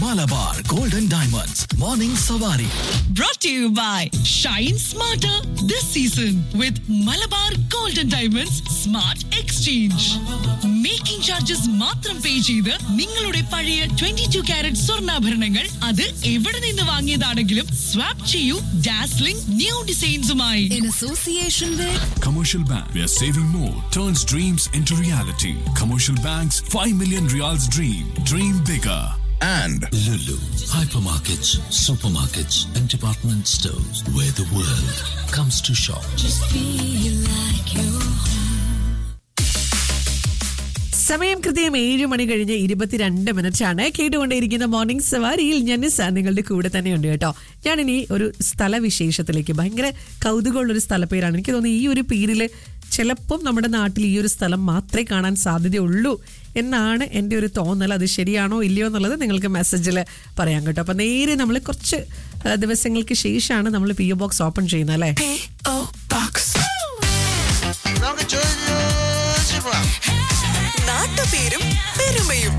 Malabar golden diamonds morning സവാരി brought to you by Shine Smarter this season with Malabar Golden Diamonds Smart Exchange. Making charges മാത്രം pay ചെയ്ത് നിങ്ങളുടെ പഴയ 22 to carrot സ്വർണ്ണാഭരണങ്ങൾ അത് എവിടെ നിന്ന് വാങ്ങിയതാണെങ്കിലും സ്വാപ്പ് ചെയ്യൂ ഡാസ്ലിംഗ് ന്യൂ ഡിസൈൻസുമായി in association with Commercial Bank, where saving more turns dreams into reality. Commercial Bank's 5 million reals dream. Dream bigger. and Lulu, hypermarkets, supermarkets, and department stores where the world comes to shop. സമയം കൃത്യം ഏഴ് മണി കഴിഞ്ഞ് ഇരുപത്തിരണ്ട് minute ആണ് കേട്ടുകൊണ്ടേയിരിക്കുന്ന morning സവാരിയിൽ ഞാൻ നിസ്സ നിങ്ങളുടെ കൂടെ തന്നെയുണ്ട് കേട്ടോ ഞാനിനി ഒരു സ്ഥലവിശേഷത്തിലേക്ക് ഭയങ്കര കൗതുകമുള്ള ഒരു സ്ഥലപ്പേരാണ് എനിക്ക് തോന്നുന്നു ഈ ഒരു പേരിൽ ചിലപ്പം നമ്മുടെ നാട്ടിൽ ഈ ഒരു സ്ഥലം മാത്രമേ കാണാൻ സാധ്യതയുള്ളൂ എന്നാണ് എൻ്റെ ഒരു തോന്നൽ അത് ശരിയാണോ ഇല്ലയോ എന്നുള്ളത് നിങ്ങൾക്ക് മെസ്സേജിൽ പറയാം കേട്ടോ അപ്പം നേരെ നമ്മൾ കുറച്ച് ആ, ദിവസങ്ങൾക്ക് ശേഷമാണ് നമ്മൾ പി ഒ ബോക്സ് ഓപ്പൺ ചെയ്യുന്നത് അല്ലേ നമുക്ക് ചോദിച്ചു പോവാം നാട്ടുപേരും പെരുമയും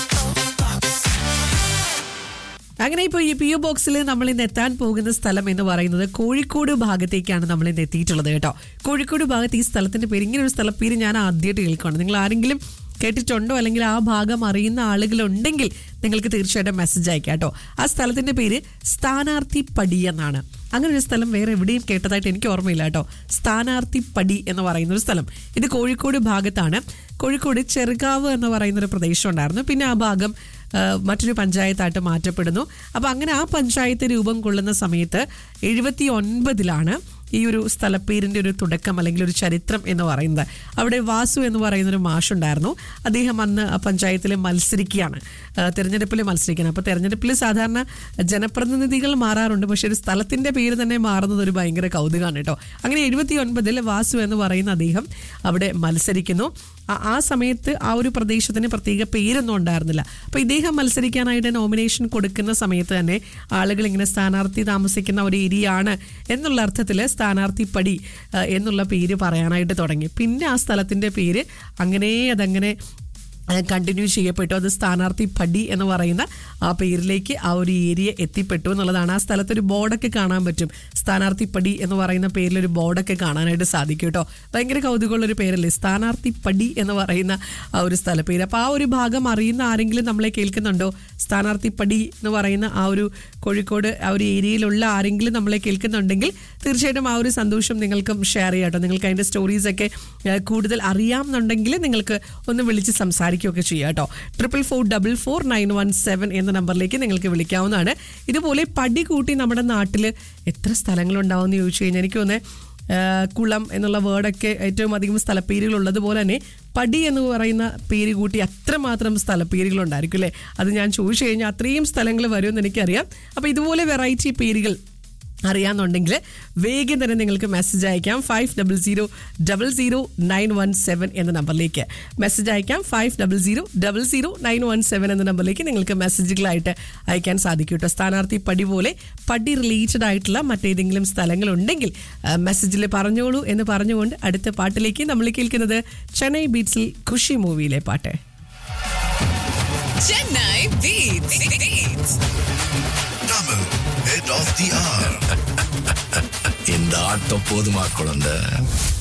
അങ്ങനെ ഇപ്പോൾ ഈ പി ഒ ബോക്സിൽ നമ്മൾ ഇന്ന് എത്താൻ പോകുന്ന സ്ഥലം എന്ന് പറയുന്നത് കോഴിക്കോട് ഭാഗത്തേക്കാണ് നമ്മൾ ഇന്ന് എത്തിയിട്ടുള്ളത് കേട്ടോ കോഴിക്കോട് ഭാഗത്ത് ഈ സ്ഥലത്തിന്റെ പേര് ഇങ്ങനെ ഒരു സ്ഥലപ്പേര് ഞാൻ ആദ്യമായിട്ട് കേൾക്കുകയാണ് നിങ്ങൾ ആരെങ്കിലും കേട്ടിട്ടുണ്ടോ അല്ലെങ്കിൽ ആ ഭാഗം അറിയുന്ന ആളുകളുണ്ടെങ്കിൽ നിങ്ങൾക്ക് തീർച്ചയായിട്ടും മെസ്സേജ് അയക്കാം കേട്ടോ ആ സ്ഥലത്തിന്റെ പേര് സ്ഥാനാർത്ഥി പടി എന്നാണ് അങ്ങനെ ഒരു സ്ഥലം വേറെ എവിടെയും കേട്ടതായിട്ട് എനിക്ക് ഓർമ്മയില്ല കേട്ടോ സ്ഥാനാർത്ഥി പടി എന്ന് പറയുന്ന ഒരു സ്ഥലം ഇത് കോഴിക്കോട് ഭാഗത്താണ് കോഴിക്കോട് ചെറുകാവ് എന്ന് പറയുന്ന ഒരു പ്രദേശം ഉണ്ടായിരുന്നു പിന്നെ ആ ഭാഗം ആ, മറ്റൊരു പഞ്ചായത്തായിട്ട് മാറ്റപ്പെടുന്നു അപ്പോൾ അങ്ങനെ ആ പഞ്ചായത്ത് രൂപം കൊള്ളുന്ന സമയത്ത് എഴുപത്തി ഒൻപതിലാണ് ഈ ഒരു സ്ഥലപ്പേരിൻ്റെ ഒരു തുടക്കം അല്ലെങ്കിൽ ഒരു ചരിത്രം എന്ന് പറയുന്നത് അവിടെ വാസു എന്ന് പറയുന്ന ഒരു മാഷുണ്ടായിരുന്നു അദ്ദേഹം അന്ന് ആ പഞ്ചായത്തിൽ മത്സരിക്കുകയാണ് ആ, തെരഞ്ഞെടുപ്പിൽ മത്സരിക്കുകയാണ് അപ്പോൾ തെരഞ്ഞെടുപ്പിൽ സാധാരണ ജനപ്രതിനിധികൾ മാറാറുണ്ട് പക്ഷേ ഒരു സ്ഥലത്തിൻ്റെ പേര് തന്നെ മാറുന്നത് ഒരു ഭയങ്കര കൗതുകമാണ് കേട്ടോ അങ്ങനെ എഴുപത്തി ഒൻപതിൽ വാസു എന്ന് പറയുന്ന അദ്ദേഹം അവിടെ മത്സരിക്കുന്നു ആ- ആ സമയത്ത് ആ ഒരു പ്രദേശത്തിന് പ്രത്യേക പേരൊന്നും ഉണ്ടായിരുന്നില്ല അപ്പോൾ ഇദ്ദേഹം മത്സരിക്കാനായിട്ട് നോമിനേഷൻ കൊടുക്കുന്ന സമയത്ത് തന്നെ ആളുകൾ ഇങ്ങനെ സ്ഥാനാർത്ഥി താമസിക്കുന്ന ഒരു ഏരിയ ആണ് എന്നുള്ള അർത്ഥത്തിൽ സ്ഥാനാർത്ഥി പടി ആ, എന്നുള്ള പേര് പറയാനായിട്ട് തുടങ്ങി പിന്നെ ആ സ്ഥലത്തിൻ്റെ പേര് അങ്ങനെ അതങ്ങനെ കണ്ടിന്യൂ ചെയ്യപ്പെട്ടു അത് സ്ഥാനാർത്ഥി പടി എന്ന് പറയുന്ന ആ പേരിലേക്ക് ആ ഒരു ഏരിയ എത്തിപ്പെട്ടു എന്നുള്ളതാണ് ആ സ്ഥലത്തൊരു ബോർഡൊക്കെ കാണാൻ പറ്റും സ്ഥാനാർത്ഥി പടി എന്ന് പറയുന്ന പേരിലൊരു ബോർഡൊക്കെ കാണാനായിട്ട് സാധിക്കും കേട്ടോ ഭയങ്കര കൗതുകമുള്ളൊരു പേരല്ലേ സ്ഥാനാർത്ഥി പടി എന്ന് പറയുന്ന ആ ഒരു സ്ഥലപ്പേര് അപ്പോൾ ആ ഒരു ഭാഗം അറിയുന്ന ആരെങ്കിലും നമ്മളെ കേൾക്കുന്നുണ്ടോ സ്ഥാനാർത്ഥി പടി എന്ന് പറയുന്ന ആ ഒരു കോഴിക്കോട് ആ ഒരു ഏരിയയിലുള്ള ആരെങ്കിലും നമ്മളെ കേൾക്കുന്നുണ്ടെങ്കിൽ തീർച്ചയായിട്ടും ആ ഒരു സന്തോഷം നിങ്ങൾക്കും ഷെയർ ചെയ്യാം കേട്ടോ നിങ്ങൾക്ക് അതിൻ്റെ സ്റ്റോറീസൊക്കെ ഏഹ്, കൂടുതൽ അറിയാമെന്നുണ്ടെങ്കിൽ നിങ്ങൾക്ക് ഒന്ന് വിളിച്ച് സംസാരിക്കുകയൊക്കെ ചെയ്യാം കേട്ടോ triple four double four nine one seven എന്ന നമ്പറിലേക്ക് നിങ്ങൾക്ക് വിളിക്കാവുന്നതാണ് ഇതുപോലെ പടി കൂട്ടി നമ്മുടെ നാട്ടിൽ എത്ര സ്ഥലങ്ങളുണ്ടാവും എന്ന് ചോദിച്ചു കഴിഞ്ഞാൽ എനിക്ക് തോന്നുന്നത് ഏഹ്, കുളം എന്നുള്ള വേർഡൊക്കെ ഏറ്റവും അധികം സ്ഥലപ്പേരുകൾ ഉള്ളതുപോലെ തന്നെ പടി എന്ന് പറയുന്ന പേര് കൂട്ടി അത്രമാത്രം സ്ഥലപ്പേരുകൾ ഉണ്ടായിരിക്കും അല്ലേ അത് ഞാൻ ചോദിച്ചു കഴിഞ്ഞാൽ അത്രയും സ്ഥലങ്ങൾ വരുമെന്ന് എനിക്കറിയാം അപ്പോൾ ഇതുപോലെ വെറൈറ്റി പേരുകൾ അറിയാമെന്നുണ്ടെങ്കിൽ വേഗം തന്നെ നിങ്ങൾക്ക് മെസ്സേജ് അയക്കാം five double zero double zero nine one seven എന്ന നമ്പറിലേക്ക് മെസ്സേജ് അയക്കാം five double zero double zero nine one seven എന്ന നമ്പറിലേക്ക് നിങ്ങൾക്ക് മെസ്സേജുകളായിട്ട് അയക്കാൻ സാധിക്കും കേട്ടോ സ്ഥാനാർത്ഥി പടി പോലെ പടി റിലേറ്റഡ് ആയിട്ടുള്ള മറ്റേതെങ്കിലും സ്ഥലങ്ങളുണ്ടെങ്കിൽ മെസ്സേജിൽ പറഞ്ഞോളൂ എന്ന് പറഞ്ഞുകൊണ്ട് അടുത്ത പാട്ടിലേക്ക് നമ്മൾ കേൾക്കുന്നത് ചെന്നൈ ബീറ്റ്സിൽ ഖുഷി മൂവിയിലെ പാട്ട് Chennai beach double head of the hour இந்த ஆட்டம் போதுமா குழந்தை